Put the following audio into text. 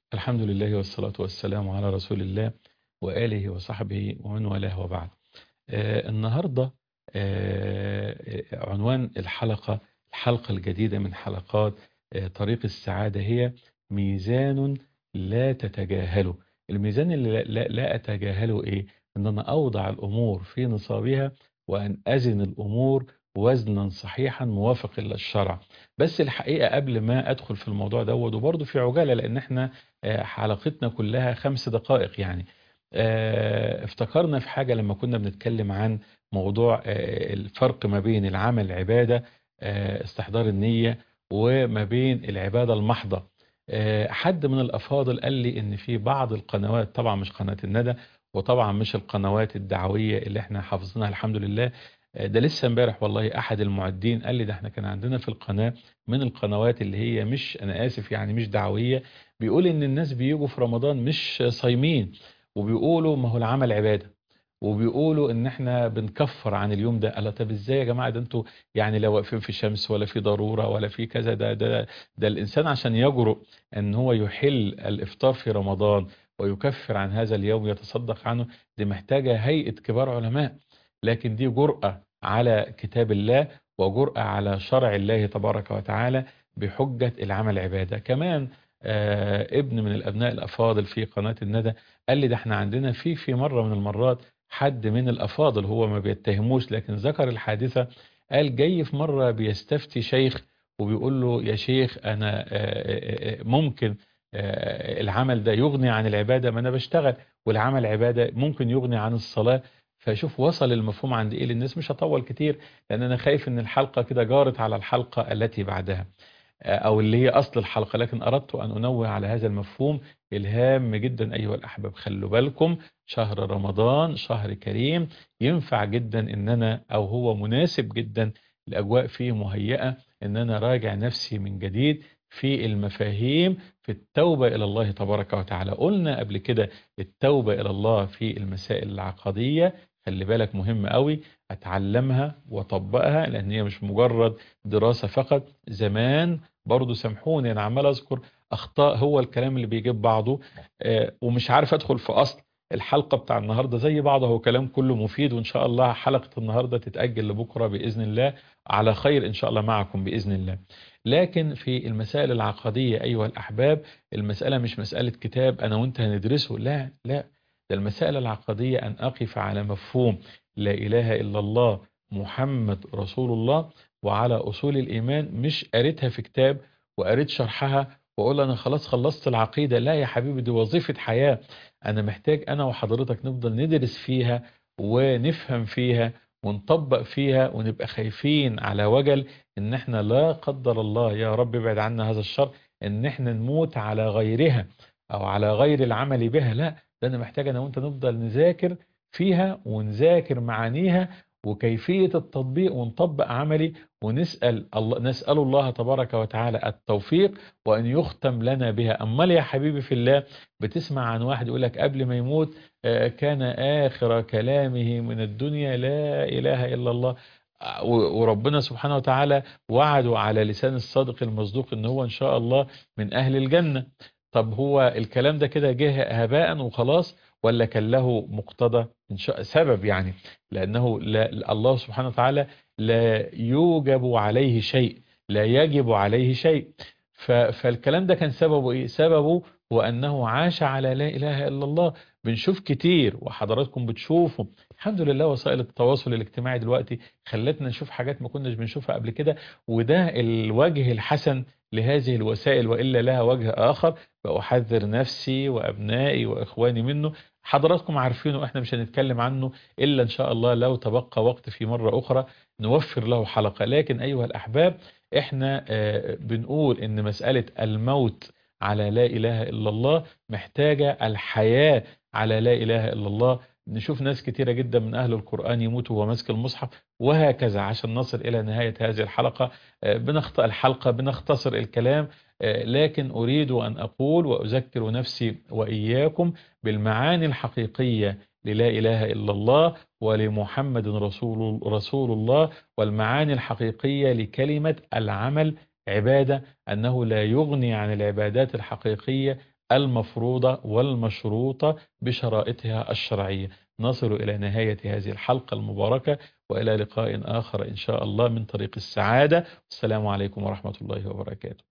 الحمد لله والصلاة والسلام على رسول الله وآله وصحبه ومن والاه وبعد آه النهاردة آه عنوان الحلقة الحلقة الجديدة من حلقات آه طريق السعادة هي ميزان لا تتجاهله الميزان اللي لا, لا أتجاهله إيه أن أنا أوضع الأمور في نصابها وأن أزن الأمور وزنا صحيحا موافق للشرع بس الحقيقة قبل ما أدخل في الموضوع دوت وبرضه في عجالة لأن احنا حلقتنا كلها خمس دقائق يعني افتكرنا في حاجة لما كنا بنتكلم عن موضوع الفرق ما بين العمل العبادة استحضار النية وما بين العبادة المحضة حد من الأفاضل قال لي ان في بعض القنوات طبعا مش قناة الندى وطبعا مش القنوات الدعوية اللي احنا حافظينها الحمد لله ده لسه امبارح والله احد المعدين قال لي ده احنا كان عندنا في القناة من القنوات اللي هي مش انا اسف يعني مش دعوية بيقول ان الناس بيجوا في رمضان مش صايمين وبيقولوا ما هو العمل عبادة وبيقولوا ان احنا بنكفر عن اليوم ده قال طب ازاي يا جماعه ده انتوا يعني لا واقفين في شمس ولا في ضروره ولا في كذا ده ده ده الانسان عشان يجرؤ ان هو يحل الافطار في رمضان ويكفر عن هذا اليوم يتصدق عنه دي محتاجه هيئه كبار علماء لكن دي جرأة على كتاب الله وجرأة على شرع الله تبارك وتعالى بحجة العمل عبادة كمان آه ابن من الأبناء الأفاضل في قناة الندى قال لي ده احنا عندنا في في مرة من المرات حد من الأفاضل هو ما بيتهموش لكن ذكر الحادثة قال جاي في مرة بيستفتي شيخ وبيقول له يا شيخ أنا آه ممكن آه العمل ده يغني عن العبادة ما أنا بشتغل والعمل عبادة ممكن يغني عن الصلاة فشوف وصل المفهوم عند ايه للناس مش هطول كتير لان انا خايف ان الحلقة كده جارت على الحلقة التي بعدها او اللي هي اصل الحلقة لكن اردت ان انوه على هذا المفهوم الهام جدا ايها الاحباب خلوا بالكم شهر رمضان شهر كريم ينفع جدا ان انا او هو مناسب جدا الاجواء فيه مهيئة ان انا راجع نفسي من جديد في المفاهيم في التوبة إلى الله تبارك وتعالى قلنا قبل كده التوبة إلى الله في المسائل العقدية خلي بالك مهم قوي أتعلمها وطبقها لأن هي مش مجرد دراسة فقط زمان برضو سامحوني أنا عمال أذكر أخطاء هو الكلام اللي بيجيب بعضه آه ومش عارف أدخل في أصل الحلقة بتاع النهاردة زي بعضه هو كلام كله مفيد وإن شاء الله حلقة النهاردة تتأجل لبكرة بإذن الله على خير إن شاء الله معكم بإذن الله لكن في المسائل العقدية أيها الأحباب المسألة مش مسألة كتاب أنا وأنت هندرسه لا لا ده المسألة العقدية أن أقف على مفهوم لا إله إلا الله محمد رسول الله وعلى أصول الإيمان مش قريتها في كتاب وقريت شرحها وأقول أنا خلاص خلصت العقيدة لا يا حبيبي دي وظيفة حياة أنا محتاج أنا وحضرتك نفضل ندرس فيها ونفهم فيها ونطبق فيها ونبقى خايفين على وجل ان احنا لا قدر الله يا رب ابعد عنا هذا الشر ان احنا نموت على غيرها او على غير العمل بها لا ده انا محتاج انا وانت نفضل نذاكر فيها ونذاكر معانيها وكيفية التطبيق ونطبق عملي ونسأل الله نسأل الله تبارك وتعالى التوفيق وأن يختم لنا بها أمال يا حبيبي في الله بتسمع عن واحد يقول لك قبل ما يموت كان آخر كلامه من الدنيا لا إله إلا الله وربنا سبحانه وتعالى وعدوا على لسان الصادق المصدوق ان هو ان شاء الله من اهل الجنة طب هو الكلام ده كده جه هباء وخلاص ولا كان له مقتضى إن شاء سبب يعني لأنه لا الله سبحانه وتعالى لا يوجب عليه شيء لا يجب عليه شيء فالكلام ده كان سببه إيه سببه هو أنه عاش على لا إله إلا الله بنشوف كتير وحضراتكم بتشوفوا الحمد لله وسائل التواصل الاجتماعي دلوقتي خلتنا نشوف حاجات ما كناش بنشوفها قبل كده وده الوجه الحسن لهذه الوسائل وإلا لها وجه آخر فأحذر نفسي وأبنائي وإخواني منه حضراتكم عارفينه احنا مش هنتكلم عنه إلا إن شاء الله لو تبقى وقت في مرة أخرى نوفر له حلقة لكن أيها الأحباب احنا بنقول إن مسألة الموت على لا إله إلا الله محتاجة الحياة على لا إله إلا الله نشوف ناس كتيرة جدا من أهل القرآن يموتوا وهو ماسك المصحف وهكذا عشان نصل إلى نهاية هذه الحلقة بنخطأ الحلقة بنختصر الكلام لكن أريد أن أقول وأذكر نفسي وإياكم بالمعاني الحقيقية للا إله إلا الله ولمحمد رسول, رسول الله والمعاني الحقيقية لكلمة العمل عبادة أنه لا يغني عن العبادات الحقيقية المفروضة والمشروطة بشرائطها الشرعية نصل إلى نهاية هذه الحلقة المباركة وإلى لقاء آخر إن شاء الله من طريق السعادة السلام عليكم ورحمة الله وبركاته